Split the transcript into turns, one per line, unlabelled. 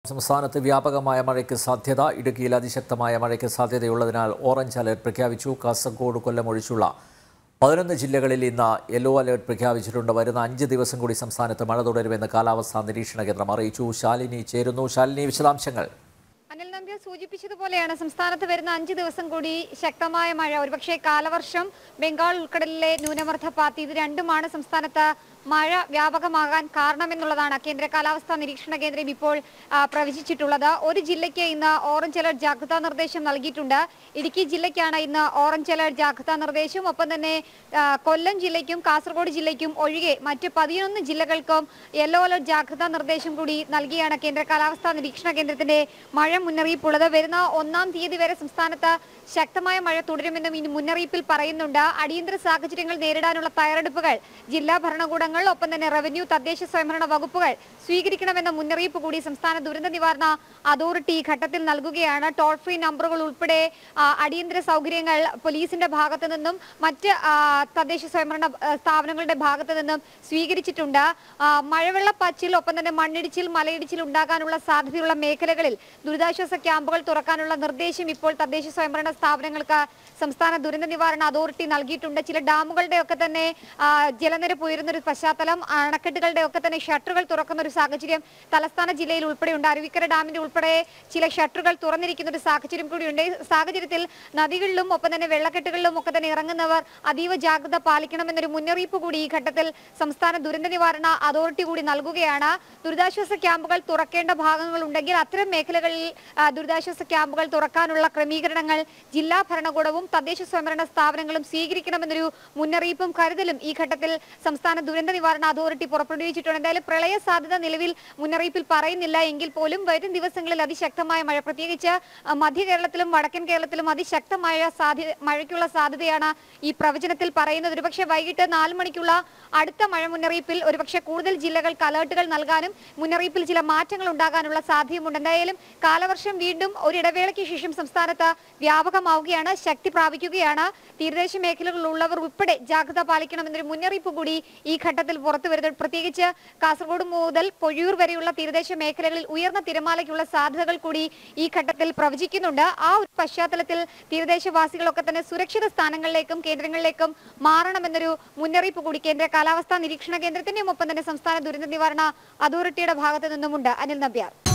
സംസ്ഥാനത്ത് വ്യാപകമായ മഴയ്ക്ക് സാധ്യത ഇടുക്കിയിൽ അതിശക്തമായ മഴയ്ക്ക് സാധ്യതയുള്ളതിനാൽ ഓറഞ്ച് അലർട്ട് പ്രഖ്യാപിച്ചു കാസർഗോഡ് കൊല്ലം ഒഴിച്ചുള്ള പതിനൊന്ന് ജില്ലകളിൽ ഇന്ന് യെല്ലോ അലർട്ട് പ്രഖ്യാപിച്ചിട്ടുണ്ട് വരുന്ന അഞ്ച് ദിവസം കൂടി സംസ്ഥാനത്ത് മഴ തുടരുമെന്ന് കാലാവസ്ഥാ നിരീക്ഷണ കേന്ദ്രം അറിയിച്ചു ശാലിനി ചേരുന്നു ശാലിനി വിശദാംശങ്ങൾ
അനിൽ നമ്പ്യ സൂചിപ്പിച്ചതുപോലെയാണ് സംസ്ഥാനത്ത് വരുന്ന അഞ്ച് ദിവസം കൂടി ശക്തമായ മഴ ഒരുപക്ഷെ കാലവർഷം ബംഗാൾ ഉൾക്കടലിലെ ന്യൂനമർദ്ദ പാത്തി ഇത് രണ്ടുമാണ് സംസ്ഥാനത്ത് മഴ വ്യാപകമാകാൻ കാരണമെന്നുള്ളതാണ് കേന്ദ്ര കാലാവസ്ഥാ നിരീക്ഷണ കേന്ദ്രം ഇപ്പോൾ ആ, പ്രവചിച്ചിട്ടുള്ളത് ഒരു ജില്ലയ്ക്ക് ഇന്ന് ഓറഞ്ച് അലർട്ട് ജാഗ്രതാ നിർദ്ദേശം നൽകിയിട്ടുണ്ട് ഇടുക്കി ജില്ലയ്ക്കാണ് ഇന്ന് ഓറഞ്ച് അലർട്ട് ജാഗ്രതാ നിർദ്ദേശം ഒപ്പം തന്നെ ആ, കൊല്ലം ജില്ലയ്ക്കും കാസർഗോഡ് ജില്ലയ്ക്കും ഒഴികെ മറ്റ് പതിനൊന്ന് ജില്ലകൾക്കും യെല്ലോ അലർട്ട് ജാഗ്രതാ നിർദ്ദേശം കൂടി നൽകിയാണ് കേന്ദ്ര കാലാവസ്ഥാ നിരീക്ഷണ കേന്ദ്രത്തിന്റെ മഴ മുന്നറിയിപ്പുള്ളത് വരുന്ന ഒന്നാം തീയതി വരെ സംസ്ഥാനത്ത് ശക്തമായ മഴ തുടരുമെന്നും ഈ മുന്നറിയിപ്പിൽ പറയുന്നുണ്ട് അടിയന്തര സാഹചര്യങ്ങൾ നേരിടാനുള്ള തയ്യാറെടുപ്പുകൾ ജില്ലാ ഭരണകൂടങ്ങൾ ഒപ്പം തന്നെ റവന്യൂ തദ്ദേശ സ്വയംഭരണ വകുപ്പുകൾ സ്വീകരിക്കണമെന്ന മുന്നറിയിപ്പ് കൂടി സംസ്ഥാന ദുരന്ത നിവാരണ അതോറിറ്റി ഈ ഘട്ടത്തിൽ നൽകുകയാണ് ടോൾ ഫ്രീ നമ്പറുകൾ ഉൾപ്പെടെ ആ, അടിയന്തര സൗകര്യങ്ങൾ പോലീസിന്റെ ഭാഗത്തു നിന്നും മറ്റ് ആ, തദ്ദേശ സ്വയംഭരണ ആ, സ്ഥാപനങ്ങളുടെ ഭാഗത്തു നിന്നും സ്വീകരിച്ചിട്ടുണ്ട് ആ, മഴവെള്ളപ്പാച്ചിൽ ഒപ്പം തന്നെ മണ്ണിടിച്ചിൽ മലയിടിച്ചിൽ ഉണ്ടാകാനുള്ള സാധ്യതയുള്ള മേഖലകളിൽ ദുരിതാശ്വാസ ക്യാമ്പുകൾ തുറക്കാനുള്ള നിർദ്ദേശം ഇപ്പോൾ തദ്ദേശ സ്വയംഭരണ സ്ഥാപനങ്ങൾക്ക് സംസ്ഥാന ദുരന്ത നിവാരണ അതോറിറ്റി നൽകിയിട്ടുണ്ട് ചില ഡാമുകളുടെ ഒക്കെ തന്നെ ആ, ജലനിരപ്പ് ഉയരുന്ന ഒരു പശ്ചാത്തലം അണക്കെട്ടുകളുടെ ഒക്കെ തന്നെ ഷട്ടറുകൾ തുറക്കുന്ന ഒരു സാഹചര്യം തലസ്ഥാന ജില്ലയിൽ ഉൾപ്പെടെയുണ്ട് അരുവിക്കര ഡാമിന്റെ ഉൾപ്പെടെ ചില ഷട്ടറുകൾ തുറന്നിരിക്കുന്ന ഒരു സാഹചര്യം കൂടിയുണ്ട് ഈ സാഹചര്യത്തിൽ നദികളിലും ഒപ്പം തന്നെ വെള്ളക്കെട്ടുകളിലും ഒക്കെ തന്നെ ഇറങ്ങുന്നവർ അതീവ ജാഗ്രത പാലിക്കണമെന്നൊരു മുന്നറിയിപ്പ് കൂടി ഈ ഘട്ടത്തിൽ സംസ്ഥാന ദുരന്ത നിവാരണ അതോറിറ്റി കൂടി നൽകുകയാണ് ദുരിതാശ്വാസ ക്യാമ്പുകൾ തുറക്കേണ്ട ഭാഗങ്ങൾ ഉണ്ടെങ്കിൽ അത്തരം മേഖലകളിൽ ആ, ദുരിതാശ്വാസ ക്യാമ്പുകൾ തുറക്കാനുള്ള ക്രമീകരണങ്ങൾ ജില്ലാ ഭരണകൂടവും തദ്ദേശ സ്വയംഭരണ സ്ഥാപനങ്ങളും സ്വീകരിക്കണമെന്നൊരു മുന്നറിയിപ്പും കരുതലും ഈ ഘട്ടത്തിൽ സംസ്ഥാന ദുരന്ത നിവാരണ അതോറിറ്റി പുറപ്പെടുവിച്ചിട്ടുണ്ട് എന്തായാലും പ്രളയ സാധ്യത നിലവിൽ മുന്നറിയിപ്പിൽ പറയുന്നില്ല എങ്കിൽ പോലും വരും ദിവസങ്ങളിൽ അതിശക്തമായ മഴ പ്രത്യേകിച്ച് ആ, മധ്യ കേരളത്തിലും വടക്കൻ കേരളത്തിലും അതിശക്തമായ സാധ്യത മഴയ്ക്കുള്ള സാധ്യതയാണ് ഈ പ്രവചനത്തിൽ പറയുന്നത് ഒരുപക്ഷെ വൈകിട്ട് നാല് മണിക്കുള്ള അടുത്ത മഴ മുന്നറിയിപ്പിൽ ഒരുപക്ഷെ കൂടുതൽ ജില്ലകൾക്ക് അലേർട്ടുകൾ നൽകാനും മുന്നറിയിപ്പിൽ ചില മാറ്റങ്ങൾ ഉണ്ടാകാനുള്ള സാധ്യതയുണ്ട് എന്തായാലും കാലവർഷം വീണ്ടും ഒരിടവേളയ്ക്ക് ശേഷം സംസ്ഥാനത്ത് വ്യാപകമാവുകയാണ് ശക്തി പ്രാപിക്കുകയാണ് തീരദേശ മേഖലകളിലുള്ളവർ ഉൾപ്പെടെ ജാഗ്രത പാലിക്കണമെന്നൊരു മുന്നറിയിപ്പ് കൂടി ഈ ഘട്ടത്തിൽ പുറത്തു വരുന്നത് പ്രത്യേകിച്ച് കാസർഗോഡ് മുതൽ പൊഴിയൂർ വരെയുള്ള തീരദേശ മേഖലകളിൽ ഉയർന്ന തിരമാലയ്ക്കുള്ള സാധ്യതകൾ കൂടി ഈ ഘട്ടത്തിൽ പ്രവചിക്കുന്നുണ്ട് ആ ഒരു പശ്ചാത്തലത്തിൽ തീരദേശവാസികളൊക്കെ തന്നെ സുരക്ഷിത സ്ഥാനങ്ങളിലേക്കും കേന്ദ്രങ്ങളിലേക്കും മാറണമെന്നൊരു മുന്നറിയിപ്പ് കൂടി കേന്ദ്ര കാലാവസ്ഥാ നിരീക്ഷണ കേന്ദ്രത്തിന്റെയും ഒപ്പം തന്നെ സംസ്ഥാന ദുരന്ത നിവാരണ അതോറിറ്റിയുടെ ഭാഗത്തു നിന്നുമുണ്ട് അനിൽ നമ്പ്യാർ